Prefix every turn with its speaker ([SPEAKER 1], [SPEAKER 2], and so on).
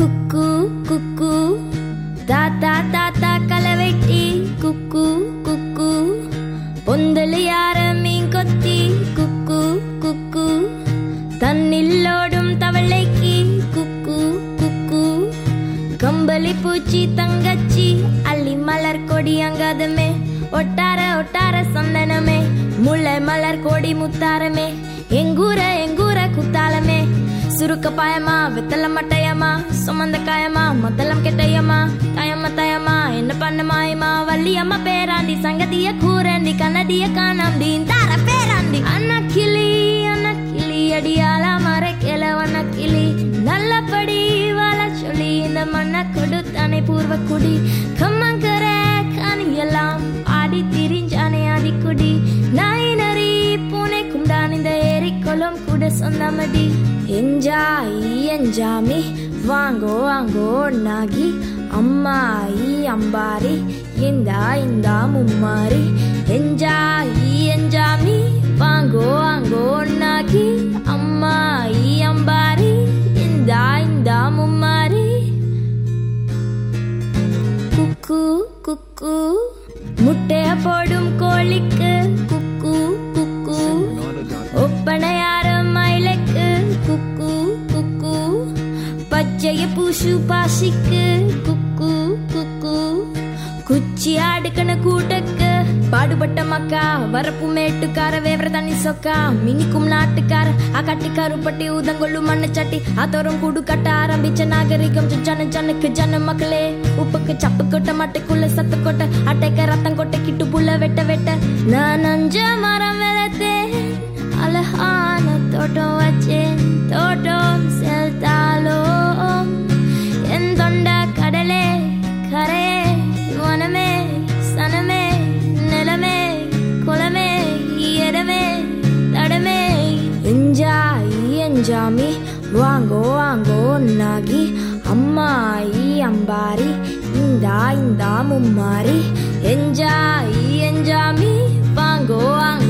[SPEAKER 1] குக்கு குக்கு தாத்தா தாத்தா கலவெட்டி குக்கு குக்கு பொந்தல் யார மீன் கொத்தி குக்கு குக்கு தன்னில்லோடும் தவளைக்கு குக்கு குக்கு கம்பளி பூச்சி தங்கச்சி அள்ளி மலர் கொடி அங்காதமே ஒட்டார ஒட்டார சந்தனமே முல்லை மலர் கொடி முத்தாரமே எங்கூர எங்கூர குத்தாலமே சுருக்க பாயமா வெத்தல மட்டையம்மா சுமந்த காயமா மத்தளம் கெட்டையம்மா தாயம்மா தாயம்மா என்ன பண்ண மாயமா வள்ளியம்மா பேராண்டி சங்கதிய கூரண்டி கண்ணடிய காணாம்டி தார பேராண்டி அண்ணா கிளி அண்ணா கிளி அடியால மர கிழவண்ண கிளி நல்லபடி வாழ சொல்லி இந்த மண்ணை கொடுத்தானே பூர்வ குடி கம்மங்கர காணி எல்லாம் ஆடி திரிஞ்சானே ஆடிக்குடி நாய் நரி பூனை குண்டான் இந்த ஏரி குளம் கூட சொந்தமடி என்ஜாய் என்ஜாமி வாங்கோ வாங்கோ நாகி அம்மாயி அம்பாரி இந்தா இந்தா மும்மாரி என்ஜாய் என்ஜாமி வாங்கோ வாங்கோ நாகி அம்மாயி அம்பாரி இந்தா இந்தா மும்மாரி குக்கு குக்கு முட்டைய போடும் கோழிக்கு குக்கு குக்கு ஒப்பனையாரம் மயிலுக்கு குக்கு குக்கு பச்சைய பூசு பாசிக்கு குக்கு குக்கு குச்சி அடுக்கன கூட்டக்கு பாடுபட்ட மக்கா வரப்பு மேட்டுக்கார வேவர தண்ணி சொக்கா மினிக்கும் நாட்டுக்கார அக்கட்டி கருப்பட்டி ஊதங்கொள்ளும் மண்ணு சட்டி அதோரம் கூடு கட்ட ஆரம்பிச்ச நாகரிகம் ஜன ஜனுக்கு ஜன மக்களே உப்புக்கு சப்பு கொட்ட மட்டைக்குள்ள சத்து கொட்ட அட்டைக்க ரத்தம் கொட்ட கிட்டு புள்ள வெட்ட வெட்ட நான் அஞ்ச மரம் வளர்த்தேன் அழகான தோட்டம் வச்சேன் தோட்டம் செலுத்தாலும் என் தொண்ட கடலே கரையே வனமே சனமே நிலமே குளமே இடமே தடமே என்ஜாய் என்ஜாமி வாங்கோ வாங்கோ நாகி அம்மாயி அம்பாரி இந்தா இந்தா மும்மாரி என்ஜாய் என்ஜாமி வாங்கோ வாங்கோ